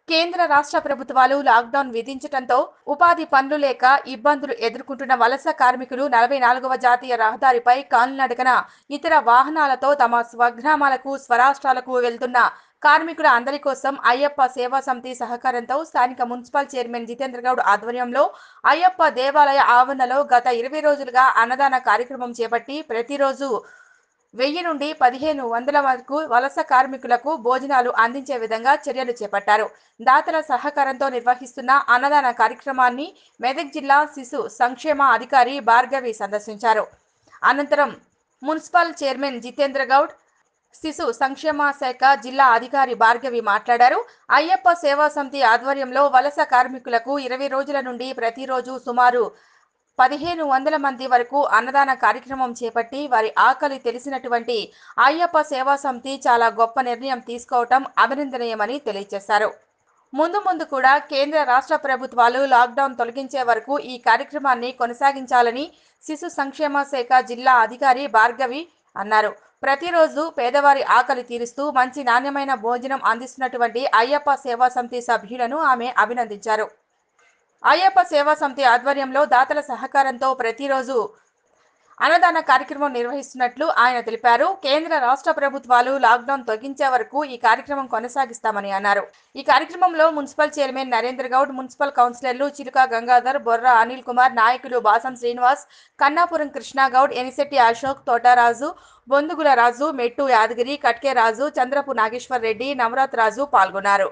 కేంద్ర రాష్ట్ర ప్రభుత్వాలు లాక్డౌన్ విధించడంతో ఉపాధి పనులు లేక ఇబ్బందులు ఎదుర్కొంటున్న వలస కార్మికులు నలభై నాలుగవ జాతీయ రహదారిపై కాలినడకన ఇతర వాహనాలతో తమ స్వగ్రామాలకు స్వరాష్ట్రాలకు వెళ్తున్న కార్మికుల అందరి కోసం అయ్యప్ప సేవా సమితి సహకారంతో స్థానిక మున్సిపల్ చైర్మన్ జితేంద్ర గౌడ్ ఆధ్వర్యంలో అయ్యప్ప దేవాలయ ఆవరణలో గత ఇరవై రోజులుగా అన్నదాన కార్యక్రమం చేపట్టి ప్రతిరోజు వెయ్యి నుండి పదిహేను వందల వరకు వలస కార్మికులకు భోజనాలు అందించే విధంగా చర్యలు చేపట్టారు దాతల సహకారంతో నిర్వహిస్తున్న అన్నదాన కార్యక్రమాన్ని మెదక్ జిల్లా శిశు సంక్షేమ అధికారి భార్గవి సందర్శించారు అనంతరం మున్సిపల్ చైర్మన్ జితేంద్ర గౌడ్ శిశు సంక్షేమ శాఖ జిల్లా అధికారి భార్గవి మాట్లాడారు అయ్యప్ప సేవా సమితి ఆధ్వర్యంలో వలస కార్మికులకు ఇరవై రోజుల నుండి ప్రతిరోజు సుమారు పదిహేను వందల మంది వరకు అన్నదాన కార్యక్రమం చేపట్టి వారి ఆకలి తెలిసినటువంటి అయ్యప్ప సేవా సమితి చాలా గొప్ప నిర్ణయం తీసుకోవటం అభినందనీయమని తెలియజేశారు ముందు ముందు కూడా కేంద్ర రాష్ట్ర ప్రభుత్వాలు లాక్డౌన్ తొలగించే వరకు ఈ కార్యక్రమాన్ని కొనసాగించాలని శిశు సంక్షేమ శాఖ జిల్లా అధికారి భార్గవి అన్నారు ప్రతిరోజు పేదవారి ఆకలి తీరుస్తూ మంచి నాణ్యమైన భోజనం అందిస్తున్నటువంటి అయ్యప్ప సేవా సమితి సభ్యులను ఆమె అభినందించారు అయ్యప్ప సేవా సమితి ఆధ్వర్యంలో దాతల సహకారంతో ప్రతిరోజు అన్నదాన కార్యక్రమం నిర్వహిస్తున్నట్లు ఆయన తెలిపారు కేంద్ర రాష్ట్ర ప్రభుత్వాలు లాక్డౌన్ తొలగించే వరకు ఈ కార్యక్రమం కొనసాగిస్తామని అన్నారు ఈ కార్యక్రమంలో municipal chairman Narendra Goud municipal కౌన్సిలర్లు చిలుక గంగాధర్ బొర్ర అనిల్ కుమార్ నాయకులు బాసం శ్రీనివాస్ కన్నాపురం కృష్ణాగౌడ్ ఎనిశెట్టి అశోక్ తోటరాజు బొందుగుల రాజు మెట్టు యాదగిరి కట్కే రాజు చంద్రపు నాగేశ్వర్ రెడ్డి నవరాత్ రాజు పాల్గొన్నారు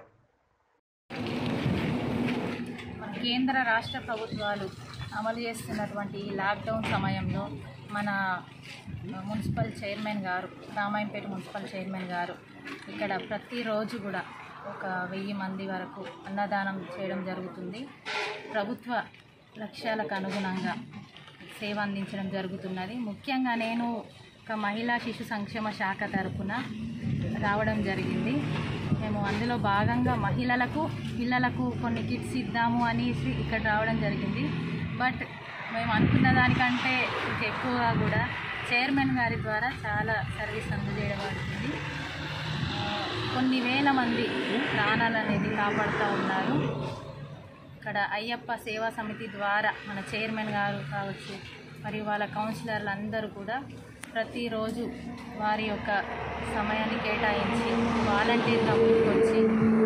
మన కేంద్ర రాష్ట్ర ప్రభుత్వాలు అమలు చేస్తున్నటువంటి ఈ లాక్డౌన్ సమయంలో మన మున్సిపల్ చైర్మన్ గారు రామాయంపేట మున్సిపల్ చైర్మన్ గారు ఇక్కడ ప్రతిరోజు కూడా ఒక వెయ్యి మంది వరకు అన్నదానం చేయడం జరుగుతుంది ప్రభుత్వ లక్ష్యాలకు అనుగుణంగా సేవ అందించడం జరుగుతున్నది ముఖ్యంగా నేను ఒక మహిళా శిశు సంక్షేమ శాఖ తరపున రావడం జరిగింది మేము అందులో భాగంగా మహిళలకు పిల్లలకు కొన్ని కిట్స్ ఇద్దాము అనేసి ఇక్కడ రావడం జరిగింది బట్ మేము అనుకున్న దానికంటే ఇంకా ఎక్కువగా కూడా చైర్మన్ గారి ద్వారా చాలా సర్వీస్ అందజేయడం పడుతుంది ఆ, కొన్ని వేల మంది ప్రాణాలు అనేది కాపాడుతూ ఉన్నారు ఇక్కడ అయ్యప్ప సేవా సమితి ద్వారా మన చైర్మన్ గారు కావచ్చు మరియు వాళ్ళ కౌన్సిలర్లు అందరూ కూడా ప్రతిరోజు వారి యొక్క సమయాన్ని కేటాయించి వాలంటీర్గా ముందుకొచ్చి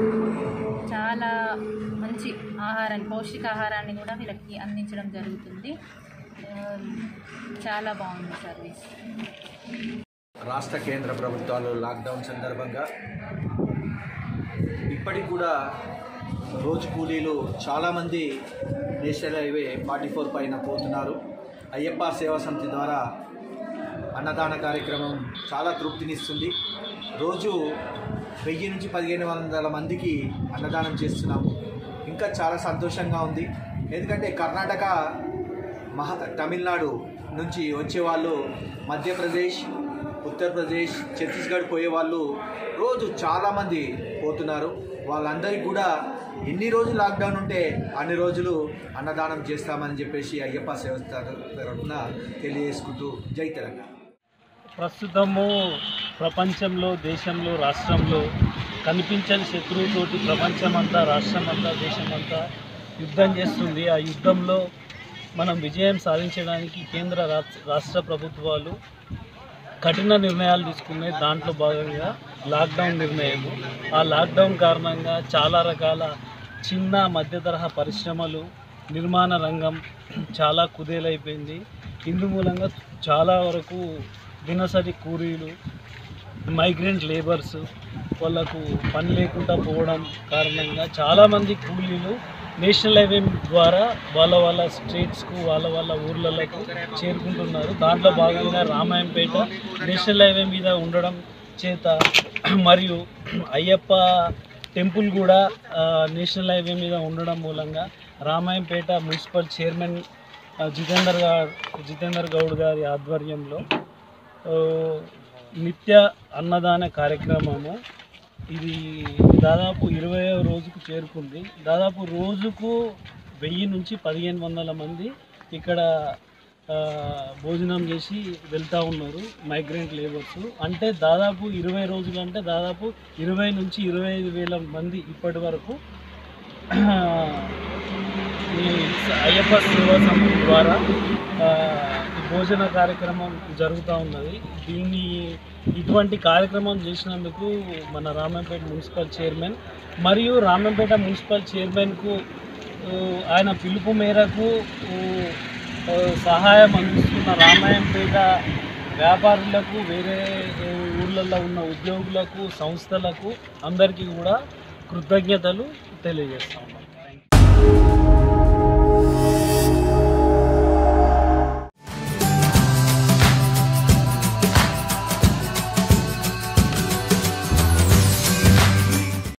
చాలా మంచి ఆహారాన్ని పౌష్టికాహారాన్ని కూడా వీళ్ళకి అందించడం జరుగుతుంది ఆ, చాలా బాగుంది సర్వీస్ రాష్ట్ర కేంద్ర ప్రభుత్వాలు లాక్డౌన్ సందర్భంగా ఇప్పటికి కూడా రోజు కూలీలు చాలామంది నేషనల్ హైవే ఫార్టీ ఫోర్ పైన పోతున్నారు అయ్యప్ప సేవా సమితి ద్వారా అన్నదాన కార్యక్రమం చాలా తృప్తినిస్తుంది రోజు వెయ్యి నుంచి పదిహేను వందల మందికి అన్నదానం చేస్తున్నాము ఇంకా చాలా సంతోషంగా ఉంది ఎందుకంటే కర్ణాటక మహా తమిళనాడు నుంచి వచ్చేవాళ్ళు మధ్యప్రదేశ్ ఉత్తరప్రదేశ్ ఛత్తీస్గఢ్ పోయే వాళ్ళు రోజు చాలామంది పోతున్నారు వాళ్ళందరికీ కూడా ఎన్ని రోజులు లాక్డౌన్ ఉంటే అన్ని రోజులు అన్నదానం చేస్తామని చెప్పేసి అయ్యప్ప సేవ తరఫున తెలియజేసుకుంటూ జై తెలంగాణ ప్రస్తుతము ప్రపంచంలో దేశంలో రాష్ట్రంలో కనిపించని శత్రువుతోటి ప్రపంచమంతా రాష్ట్రమంతా దేశమంతా యుద్ధం చేస్తుంది ఆ యుద్ధంలో మనం విజయం సాధించడానికి కేంద్ర రాష్ట్ర రాష్ట్ర ప్రభుత్వాలు కఠిన నిర్ణయాలు తీసుకున్నాయి దాంట్లో భాగంగా లాక్డౌన్ నిర్ణయం ఆ లాక్డౌన్ కారణంగా చాలా రకాల చిన్న మధ్య తరహా పరిశ్రమలు నిర్మాణ రంగం చాలా కుదేలైపోయింది ఇందు మూలంగా చాలా వరకు దినసరి కూలీలు మైగ్రెంట్ లేబర్స్ వాళ్ళకు పని లేకుండా పోవడం కారణంగా చాలామంది కూలీలు నేషనల్ హైవే ద్వారా వాళ్ళ వాళ్ళ స్ట్రీట్స్కు వాళ్ళ వాళ్ళ ఊర్లలకు చేరుకుంటున్నారు దాంట్లో భాగంగా రామాయంపేట నేషనల్ హైవే మీద ఉండడం చేత మరియు అయ్యప్ప టెంపుల్ కూడా ఆ, నేషనల్ హైవే మీద ఉండడం మూలంగా రామాయంపేట మున్సిపల్ చైర్మన్ ఆ, జితేందర్ గారు జితేందర్ గౌడ్ గారి ఆధ్వర్యంలో ఆ, నిత్య అన్నదాన కార్యక్రమము ఇది దాదాపు ఇరవై రోజుకు చేరుకుంది దాదాపు రోజుకు వెయ్యి నుంచి పదిహేను వందల మంది ఇక్కడ ఆ, భోజనం చేసి వెళ్తూ ఉన్నారు మైగ్రెంట్ లేబర్స్ అంటే దాదాపు ఇరవై రోజులు అంటే దాదాపు ఇరవై నుంచి ఇరవై ఐదు వేల మంది ఇప్పటి వరకు ఈ అయ్యప్ప సేవా సమితి ద్వారా ఆ, ఈ భోజన కార్యక్రమం జరుగుతూ ఉన్నది దీన్ని ఇటువంటి కార్యక్రమం చేసినందుకు మన రామంపేట మున్సిపల్ చైర్మన్ మరియు రామంపేట మున్సిపల్ చైర్మన్కు ఆ, ఆయన పిలుపు మేరకు ఆ, ఆ, సహాయం అందిస్తున్న రామాయంపేట వ్యాపారులకు వేరే ఆ, ఊర్లలో ఉన్న ఉద్యోగులకు సంస్థలకు అందరికీ కూడా కృతజ్ఞతలు తెలియజేస్తా ఉన్నాం